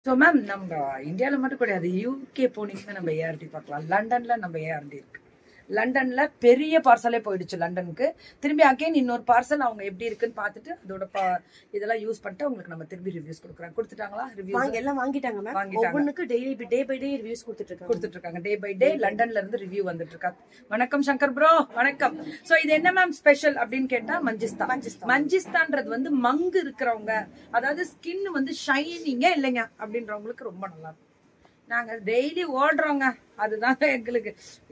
So ma'am நம்ம இந்தியாவில் மட்டும் கிடையாது யூகே போனீங்கன்னா நம்ம ஏஆர்டி பார்க்கலாம் லண்டன்ல நம்ம ஏஆர்டி இருக்கு லண்டன்ல பெரிய பார்சலே போயிடுச்சு லண்டனுக்கு திரும்பி அகைன் இன்னொரு பார்சல் அவங்க எப்படி இருக்குன்னு பார்த்துட்டு அதோட பா- இதெல்லாம் யூஸ் பண்ணிட்டு உங்களுக்கு நம்ம திரும்பி ரிவ்யூஸ் கொடுக்குறோம் கொடுத்துட்டாங்களா வாங்கி ரிவ்யூஸ் எல்லாம் வாங்கிட்டாங்க மேம் வாங்கிட்டாங்க. ஒவ்வொன்றுக்கு daily day by day reviews கொடுத்துட்டு இருக்காங்க கொடுத்துட்டு இருக்காங்க டே பை டே லண்டன்ல இருந்து ரிவ்யூ வந்துட்டு இருக்கா வணக்கம் சங்கர் ப்ரோ வணக்கம் சோ இது என்ன மேம் ஸ்பெஷல் அப்படின்னு கேட்டா மஞ்சிஸ்தான் மஞ்சிஸ்தான். மஞ்சிஸ்தான்ன்றது வந்து மங்கு இருக்கிறவங்க அதாவது ஸ்கின் வந்து ஷைனிங்கே இல்லைங்க அப்படின்றவங்களுக்கு ரொம்ப நல்லா இருக்கும் நாங்க டெய்லி ஓடுறோங்க அதுதான் எங்களுக்கு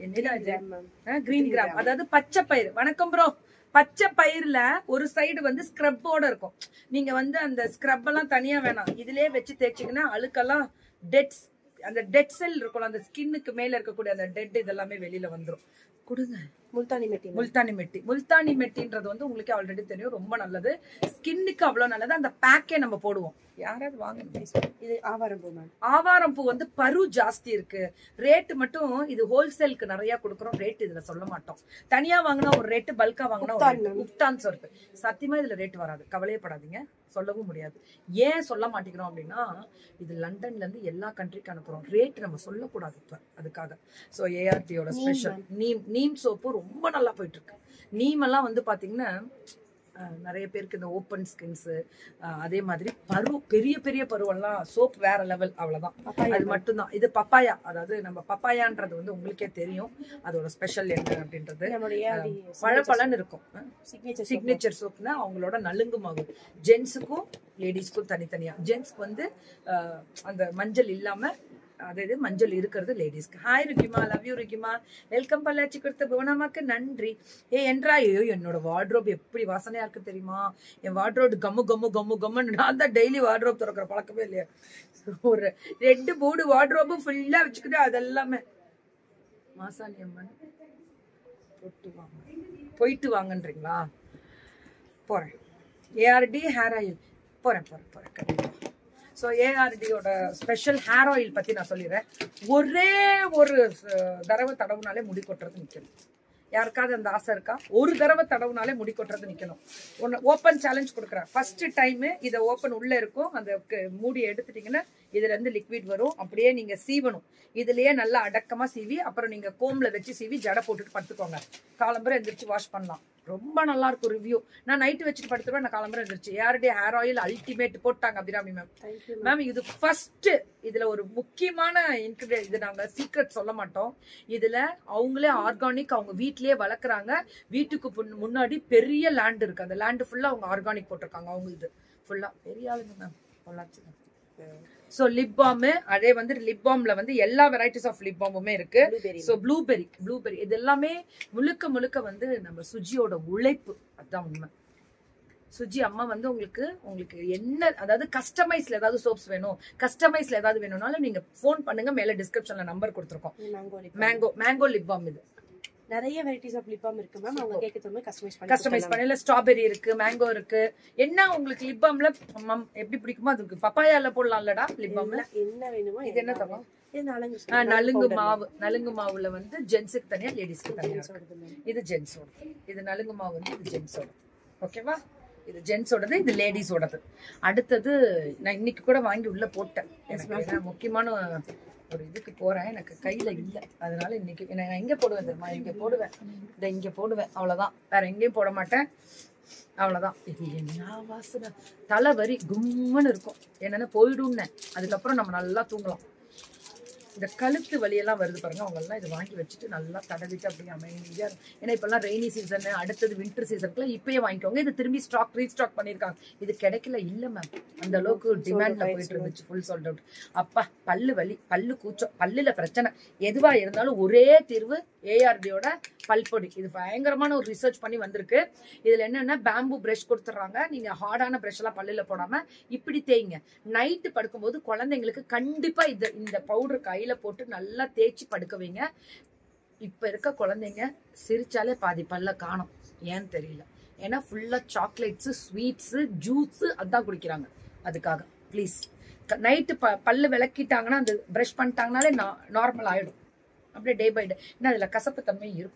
என்னது கிரீன் கிராம் அதாவது பச்சை பயிர் வணக்கம் ப்ரோ பச்சை பயிர்ல ஒரு சைடு வந்து ஸ்க்ரப்போட இருக்கும் நீங்க வந்து அந்த ஸ்க்ரப் எல்லாம் தனியா வேணாம் இதுலயே வச்சு தேய்ச்சிங்கன்னா அழுக்கெல்லாம் டெட்ஸ் அந்த டெட் செல் இருக்கும்ல அந்த ஸ்கின்னுக்கு மேல இருக்கக்கூடிய அந்த டெட் இதெல்லாமே வெளியில வந்துரும் கொடுங்க முல்தானி மெட்டி ma'am. முல்தானி மெட்டி முல்தானி மெட்டின்றது வந்து உங்களுக்கு ஆல்ரெடி தெரியும் ரொம்ப நல்லது ஸ்கின்னுக்கு அவ்வளவு நல்லது அந்த பேக்கே நம்ம போடுவோம் யாராவது வாங்க இது ஆவாரம் பூ மேம் ஆவாரம் பூ வந்து பரு ஜாஸ்தி இருக்கு ரேட்டு மட்டும் இது ஹோல்சேலுக்கு நிறைய கொடுக்குறோம் ரேட் இதுல சொல்ல மாட்டோம் தனியா வாங்கினா ஒரு ரேட்டு பல்கா வாங்கினா ஒரு உப்தான் rate. உப்தான் சொல்றது சத்தியமா இதுல ரேட் வராது கவலையப்படாதீங்க சொல்லவும் முடியாது ஏன் சொல்ல மாட்டேங்கிறோம் அப்படின்னா இது லண்டன்ல இருந்து எல்லா கண்ட்ரிக்கு அனுப்புறோம் ரேட் நம்ம சொல்லக்கூடாது இப்ப அதுக்காக ஸோ ஏஆர்டியோட Neem special neem neem soap ரொம்ப நல்லா போயிட்டு இருக்கு நீம் எல்லாம் வந்து பாத்தீங்கன்னா அஹ், நிறைய பேருக்கு இந்த ஓப்பன் ஸ்கின்ஸ் அதே மாதிரி பரு பெரிய பெரிய பருவெல்லாம் சோப் வேற லெவல் அவ்வளவுதான் பப்பாயா அது மட்டும்தான் இது பப்பாயா அதாவது நம்ம பப்பாயான்றது வந்து உங்களுக்கே தெரியும் அதோட ஸ்பெஷல் என்ன அப்படின்றது நம்மளுடைய பழப்பழன்னு இருக்கும் சிக்னேச்சர் சிக்னேச்சர் சோப்னா அவங்களோட நலுங்கு மாவு ஜென்ஸுக்கும் லேடிஸ்க்கும் தனித்தனியா ஜென்ஸ்க்கு வந்து அஹ், அந்த மஞ்சள் இல்லாம அதாவது மஞ்சள் இருக்கிறது லேடிஸ்க்கு hi Rukkima love you Rukkima welcome பல்லாச்சி கொடுத்த புவனமாக்கு நன்றி ஏ என்றா ஐயோ என்னோட வார்ட்ரோப் எப்படி வாசனையா இருக்கு தெரியுமா என் வார்ட்ரோப் கம்மு கம்மு கம்மு கம்முன்னு நான் தான் டெய்லி வார்ட்ரோப் திறக்கிற பழக்கமே இல்லையா ஒரு ரெண்டு மூணு வார்ட்ரோபும் ஃபுல்லா வச்சுக்கிட்டு அதெல்லாமே மாசாணி அம்மன் போட்டு வாங்க போயிட்டு வாங்கன்றீங்களா போறேன் ஏஆர்டி ஹேர் ஆயில் போறேன் போறேன் போறேன் கண்டிப்பா ஸோ ஏஆர்டியோட ஸ்பெஷல் ஹேர் ஆயில் பத்தி நான் சொல்லிடுறேன் ஒரே ஒரு அஹ், தடவை தடவுனாலே முடி கொட்டுறது நிக்கணும் யாருக்காவது அந்த ஆசை இருக்கா ஒரு தடவை தடவுனாலே முடி கொட்டுறது நிக்கணும் ஒன்று ஓப்பன் சேலஞ்ச் கொடுக்குறேன் ஃபர்ஸ்ட் டைம் இதை ஓப்பன் உள்ள இருக்கும் அந்த க- மூடியை எடுத்துட்டீங்கன்னா இதுல இருந்து லிக்விட் வரும் அப்படியே நீங்க சீவணும் இதுலயே நல்லா அடக்கமா சீவி அப்புறம் நீங்க கோம்ல வச்சு சீவி ஜடை போட்டுட்டு படுத்துக்கோங்க காலம்பரம் எந்திரிச்சு வாஷ் பண்ணலாம் ரொம்ப நல்லா இருக்கும் ரிவ்யூ நான் நைட்டு வச்சுட்டு படுத்துருவேன் நான் காலம்பரம் எந்திரிச்சு யாருடைய ஹேர் ஆயில் அல்டிமேட் போட்டாங்க அபிராமி மேம் தேங்க்யூ மேம் இது ஃபர்ஸ்ட் இதுல ஒரு முக்கியமான இன்கிரிடியன்ட் இது நாங்க சீக்ரெட் சொல்ல மாட்டோம் இதுல அவங்களே ஆர்கானிக் அவங்க வீட்லயே வளர்க்குறாங்க வீட்டுக்கு புன்- முன்னாடி பெரிய லேண்ட் இருக்கு அந்த லேண்ட் ஃபுல்லா அவங்க ஆர்கானிக் போட்டிருக்காங்க அவங்க இது ஃபுல்லா பெரிய ஆளுங்க ma'am Pollachi so lip balm அதே வந்து லிப் பாம்ல வந்து எல்லா வெரைட்டிஸ் ஆஃப் லிப் பாமுமே இருக்கு ப்ளூபெரி ஸோ ப்ளூபெரி ப்ளூபெரி இது எல்லாமே முழுக்க முழுக்க வந்து நம்ம சுஜியோட உழைப்பு அதுதான் உண்மை சுஜி அம்மா வந்து உங்களுக்கு உங்களுக்கு என்ன அதாவது கஸ்டமைஸ்ல ஏதாவது சோப்ஸ் வேணும் கஸ்டமைஸ்ல ஏதாவது வேணும்னாலும் நீங்க ஃபோன் பண்ணுங்க மேல டிஸ்கிரிப்ஷன்ல நம்பர் கொடுத்துருக்கோம் mango lip mango mango lip balm இது நிறைய வெரைட்டிஸ் ஆஃப் லிப் பாம் இருக்கு மேம் அவங்க கேட்க தோணும் கஸ்டமைஸ் பண்ணி கஸ்டமைஸ் பண்ணல ஸ்ட்ராபெரி இருக்கு மேங்கோ இருக்கு என்ன உங்களுக்கு லிப் பாம்ல எப்படி பிடிக்குமோ அதுக்கு பப்பாயால போடலாம்லடா லிப் பாம்ல என்ன- என்ன வேணுமோ இது என்ன எல்லாமே. தரும்? இது நலங்கு ஆ, நலுங்கு மாவு நலுங்கு மாவுல வந்து ஜென்ஸுக்கு தனியா லேடிஸ்க்கு தனியா இருக்கு. சொல்றது மேம். இது ஜென்ஸோட இது நலுங்கு மாவு வந்து இது ஜென்ஸோட ஓகேவா இது ஜென்ஸோடது இது லேடிஸோடது அடுத்தது நான் இன்னைக்கு கூட வாங்கி உள்ள போட்டேன் எனக்கு ஏன்னா முக்கியமான ஒரு இதுக்கு போறேன் எனக்கு கையில இல்ல அதனால இன்னைக்கு நான் எங்க போடுவேன் தெரியுமா இங்க போடுவேன் இந்த இங்க போடுவேன் அவ்வளவுதான் வேற எங்கேயும் போட மாட்டேன் அவ்வளவுதான் இது என்ன வாசனை தலை வரி கும்முன்னு இருக்கும் என்னன்னா போயிடும்னு அதுக்கப்புறம் நம்ம நல்லா தூங்கலாம் இந்த கழுத்து வலியெல்லாம் வருது பாருங்க அவங்க எல்லாம் இது வாங்கி வச்சுட்டு நல்லா தடவிட்டு அப்படியே அமைதியா இருக்கும். ஏன்னா இப்பெல்லாம் ரெய்னி சீசன் அடுத்தது வின்டர் சீசனுக்குலாம் இப்பயே வாங்கிக்கோங்க இது திரும்பி ஸ்டாக் ரீஸ்டாக் பண்ணிருக்காங்க இது கிடைக்கல இல்ல மேம் அந்த அளவுக்கு டிமாண்ட்ல போயிட்டு இருந்துச்சு ஃபுல் சோல்ட் அவுட் அப்பா பல்லு வலி பல்லு கூச்சம் பல்லுல பிரச்சனை எதுவா இருந்தாலும் ஒரே தீர்வு ஏஆர்டியோட பல்பொடி இது பயங்கரமான ஒரு ரிசர்ச் பண்ணி வந்திருக்கு இதுல என்னன்னா பேம்பு பிரஷ் கொடுத்துட்றாங்க நீங்க ஹார்டான பிரஷ் எல்லாம் பல்லுல போடாம இப்படி தேய்ங்க நைட்டு படுக்கும்போது குழந்தைங்களுக்கு கண்டிப்பா இந்த இந்த பவுடர் கையில போட்டு நல்லா தேய்ச்சி படுக்க வைங்க இப்ப இருக்க குழந்தைங்க சிரிச்சாலே பாதி பல்ல காணும் ஏன்னு தெரியல ஏன்னா ஃபுல்லா சாக்லேட்ஸ் ஸ்வீட்ஸ் ஜூஸ் அதான் குடிக்கிறாங்க அதுக்காக ப்ளீஸ் நைட்டு ப பல்லு விளக்கிட்டாங்கன்னா அந்த ப்ரஷ் பண்ணிட்டாங்கனாலே நார்மல் ஆயிடும் அப்படியே டே பை டே ஏன்னா அதுல கசப்பு தன்மை இருக்கும் அது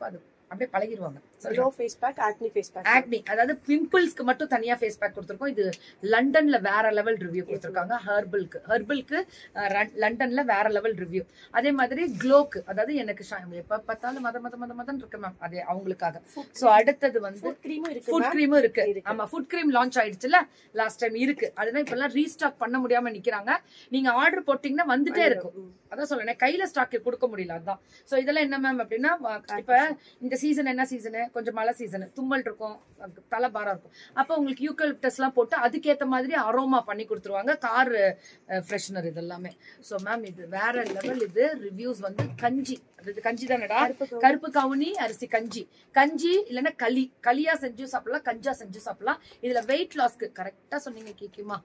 அப்படியே பழகிடுவாங்க glow face pack acne face pack acne அதாவது பிம்பிள்ஸ்க்கு மட்டும் தனியா ஃபேஸ் பேக் கொடுத்துருக்கோம் இது லண்டன்ல வேற லெவல் ரிவ்யூ கொடுத்துருக்காங்க ஹெர்பல்க்கு ஹெர்பல்க்கு லண்டன்ல வேற லெவல் ரிவ்யூ அதே மாதிரி க்ளோக்கு அதாவது எனக்கு ஷ- எப்ப பார்த்தாலும் மத மத மத மதன் இருக்கு மேம் அதே அவங்களுக்காக சோ அடுத்தது வந்து ஃபுட் க்ரீமும் இருக்கு ஃபுட் மேம் கிரீமும் இருக்கு இருக்கு. ஆமா ஃபுட் கிரீம் லான்ச் ஆயிடுச்சுல லாஸ்ட் டைம் இருக்கு அதுதான் இப்ப எல்லாம் ரீஸ்டாக் பண்ண முடியாம நிக்கிறாங்க நீங்க ஆர்டர் போட்டீங்கன்னா வந்துட்டே இருக்கும் அதான் சொல்றேன் கையில ஸ்டாக் கொடுக்க முடியல அதான் சோ இதெல்லாம் என்ன மேம் அப்படின்னா வ- இப்ப இந்த சீசன் என்ன சீசனு கொஞ்சம் மழை சீசன் தும்மல் இருக்கும் அஹ் தலை பாரம் இருக்கும் அப்ப உங்களுக்கு யூக்கலிப்டஸ் எல்லாம் போட்டு அதுக்கேத்த மாதிரி அரோமா பண்ணி கொடுத்துருவாங்க கார் ஃப்ரெஷ்னர் இது எல்லாமே சோ மேம் இது வேற லெவல் இது ரிவ்யூஸ் வந்து கஞ்சி அது கஞ்சி தானடா கருப்பு கருப்பு கவுனி அரிசி கஞ்சி கஞ்சி இல்லைன்னா களி களியா செஞ்சு சாப்பிடலாம் கஞ்சா செஞ்சு சாப்பிடலாம் இதுல வெயிட் லாஸ்க்கு கரெக்டா சொன்னீங்க கேக்குமா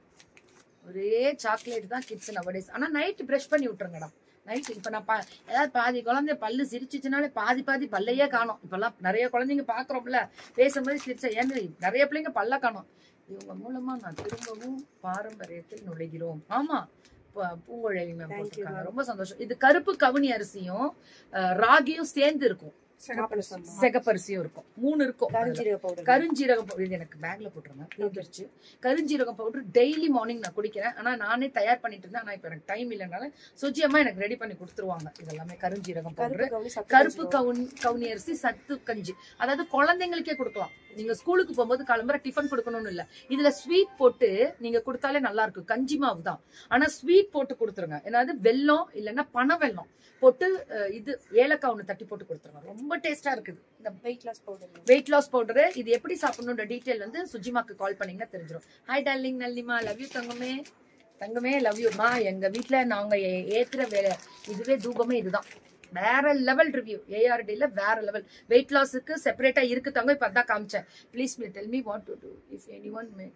ஒரே சாக்லேட் தான் கிட்ஸ் நவடேஸ் ஆனா நைட் பிரஷ் பண்ணி விட்டுருங்கடா நைட் இப்ப நான் பா ஏதாவது பாதி குழந்தை பல்லு சிரிச்சிச்சுனாலே பாதி பாதி பல்லையே காணும் இப்பெல்லாம் நிறைய குழந்தைங்க பாக்குறோம்ல பேசும்போது சிரிச்சா ஏன்னு நிறைய பிள்ளைங்க பல்ல காணும் இவங்க மூலமா நான் திரும்பவும் பாரம்பரியத்தில் நுழைகிறோம் ஆமா ப- பூங்குழலி மேம் Thank you, போட்டிருக்காங்க ma'am. ரொம்ப சந்தோஷம் இது கருப்பு கவுனி அரிசியும் அஹ், ராகியும் சேர்ந்து இருக்கும் மாப்பிள்ளை சொன்னா. செகப்பரிசியும் இருக்கும் மூணு இருக்கும் அதுல. கருஞ்சீரக பவுடர் கருஞ்சீரகம் powder இது எனக்கு பேக்ல போட்டுருங்க தீர்ந்துருச்சு கருஞ்சீரகம் பவுடர் டெய்லி மார்னிங் நான் குடிக்கிறேன் ஆனா நானே தயார் பண்ணிட்டு இருந்தேன் ஆனா இப்ப எனக்கு டைம் இல்லைனால சுஜி அம்மா எனக்கு ரெடி பண்ணி கொடுத்துருவாங்க இதெல்லாமே கருஞ்சீரகம் கருப்பு பவுடர் கவுனி சத்து கருப்பு கஞ்சி கவுனி கவுனி அரிசி சத்து கஞ்சி அதாவது குழந்தைங்களுக்கே கொடுக்கலாம் நீங்க ஸ்கூலுக்கு போகும்போது காலம்பர டிஃபன் கொடுக்கணும்னு இல்ல இதுல ஸ்வீட் போட்டு நீங்க கொடுத்தாலே நல்லா இருக்கும் கஞ்சி மாவு தான் ஆனா ஸ்வீட் போட்டு கொடுத்துருங்க ஏதாவது வெல்லம் இல்லைன்னா பனை வெல்லம் போட்டு அஹ், இது ஏலக்காய் ஒண்ணு தட்டி போட்டு கொடுத்துருங்க ரொம்ப டேஸ்டா இருக்குது இந்த weight loss powder weight loss powder இது எப்படி சாப்பிடணுன்ற டீடைல் வந்து சுஜிமாக்கு கால் பண்ணீங்கன்னா தெரிஞ்சிடும் ஹாய் டார்லிங் நல்லிமா லவ் யூ தங்கமே தங்கமே லவ் யூமா எங்க வீட்ல நாங்க ஏ- ஏத்துற வேலை இதுவே தூபமே இதுதான் வேற லெவல் ரிவ்யூ ஏஆர்டில வேற லெவல் வெயிட் லாஸுக்கு செப்பரேட்டா இருக்கு தங்க இப்ப அதான் காமிச்சேன் please me tell me what to do if any one may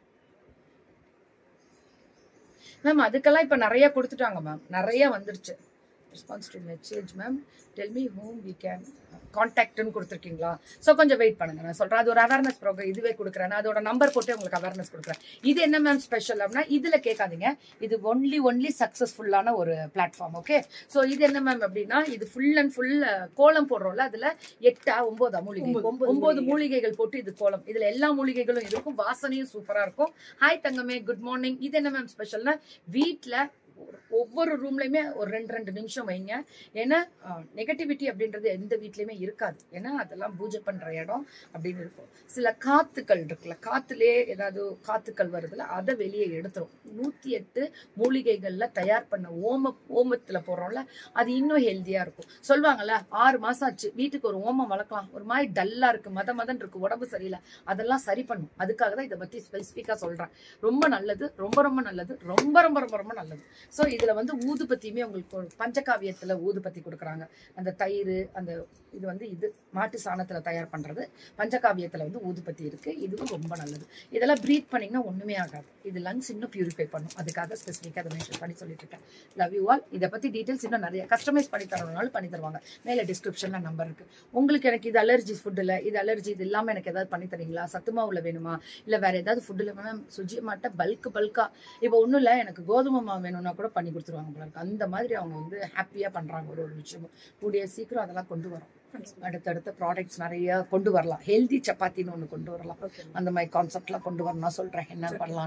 ma'am அதுக்கெல்லாம் இப்ப நிறைய கொடுத்துட்டாங்க மேம் நிறைய வந்துருச்சு response to message ma'am tell me home we can கான்டாக்ட்னு கொடுத்துருக்கீங்களா ஸோ கொஞ்சம் வெயிட் பண்ணுங்க நான் சொல்றேன் அது ஒரு அவேர்னஸ் ப்ரோக்ராம் இதுவே கொடுக்குறேன் நான் அதோட நம்பர் போட்டு உங்களுக்கு அவேர்னஸ் கொடுக்குறேன் இது என்ன மேம் ஸ்பெஷல் அப்படின்னா இதுல கேட்காதீங்க இது ஒன்லி ஒன்லி சக்சஸ்ஃபுல்லான ஒரு பிளாட்ஃபார்ம் ஓகே ஸோ இது என்ன மேம் அப்படின்னா இது ஃபுல் அண்ட் ஃபுல் கோலம் போடுறோம்ல அதுல எட்டா ஒன்பதா மூலிகை ஒன்பது ஒன்பது மூலிகைகள் போட்டு இது கோலம் இதுல எல்லா மூலிகைகளும் இருக்கும் வாசனையும் சூப்பரா இருக்கும் ஹாய் தங்கமே குட் மார்னிங் இது என்ன மேம் ஸ்பெஷல்னா வீட்ல ஒரு- ஒவ்வொரு ரூம்லயுமே ஒரு ரெண்டு ரெண்டு நிமிஷம் வைங்க ஏன்னா நெகட்டிவிட்டி அப்படின்றது எந்த வீட்லயுமே இருக்காது ஏன்னா அதெல்லாம் பூஜை பண்ற இடம் அப்படின்னு இருக்கும் சில காத்துக்கள் இருக்குல்ல காத்துலயே ஏதாவது காத்துக்கள் வருதுல அதை வெளியே எடுத்துரும் நூத்தி எட்டு மூலிகைகள்ல தயார் பண்ண ஓம ஓமத்துல போடுறோம்ல அது இன்னும் ஹெல்தியா இருக்கும் சொல்லுவாங்கல்ல ஆறு மாசம் ஆச்சு வீட்டுக்கு ஒரு ஓமம் வளர்க்கலாம் ஒரு மாதிரி டல்லா இருக்கு மத மதன் இருக்கு உடம்பு சரியில்லை அதெல்லாம் சரி பண்ணும் அதுக்காக தான் இதை பத்தி ஸ்பெசிஃபிக்கா சொல்றேன் ரொம்ப நல்லது ரொம்ப ரொம்ப நல்லது ரொம்ப ரொம்ப ரொம்ப ரொம்ப நல்லது சோ இதுல வந்து ஊதுபத்தியுமே உங்களுக்கு ஒரு பஞ்சகாவியத்துல ஊதுபத்தி கொடுக்குறாங்க அந்த தயிர் அந்த இது வந்து இது மாட்டு சாணத்துல தயார் பண்றது பஞ்சகாவியத்துல வந்து ஊதுபத்தி இருக்கு இதுவும் ரொம்ப நல்லது இதெல்லாம் ப்ரீத் பண்ணீங்கன்னா ஒண்ணுமே ஆகாது இது லங்ஸ் இன்னும் பியூரிஃபை பண்ணும் அதுக்காக ஸ்பெசிஃபிக்காக அதை மென்ஷன் பண்ணி சொல்லிட்டு இருக்கேன் லவ் யூ ஆல் இதை பத்தி டீடைல்ஸ் இன்னும் நிறைய கஸ்டமைஸ் பண்ணி தரணும்னாலும் பண்ணி தருவாங்க மேல டிஸ்கிரிப்ஷன்ல நம்பர் இருக்கு உங்களுக்கு எனக்கு இது அலர்ஜி ஃபுட்டில் இது அலர்ஜி இது இல்லாம எனக்கு ஏதாவது பண்ணி தரீங்களா சத்து மாவுல வேணுமா இல்ல வேற ஏதாவது ஃபுட்டில் மேம் சுஜி மாட்ட பல்க் பல்கா இப்போ ஒண்ணும் இல்ல எனக்கு கோதுமை மாவு வேணும்னா கூட பண்ணி கொடுத்துருவாங்க போல இருக்கு அந்த மாதிரி அவங்க வந்து ஹாப்பியா பண்றாங்க ஒரு ஒரு விஷயமும் கூடிய சீக்கிரம் அதெல்லாம் கொண்டு வரும் அடுத்தடுத்த ப்ராடக்ட்ஸ் நிறைய கொண்டு வரலாம் ஹெல்தி சப்பாத்தின்னு ஒண்ணு கொண்டு வரலாம் ஓகே அந்த மாதிரி கான்செப்ட்லாம் கொண்டு வரணும் சொல்றேன் என்ன பண்ணலாம்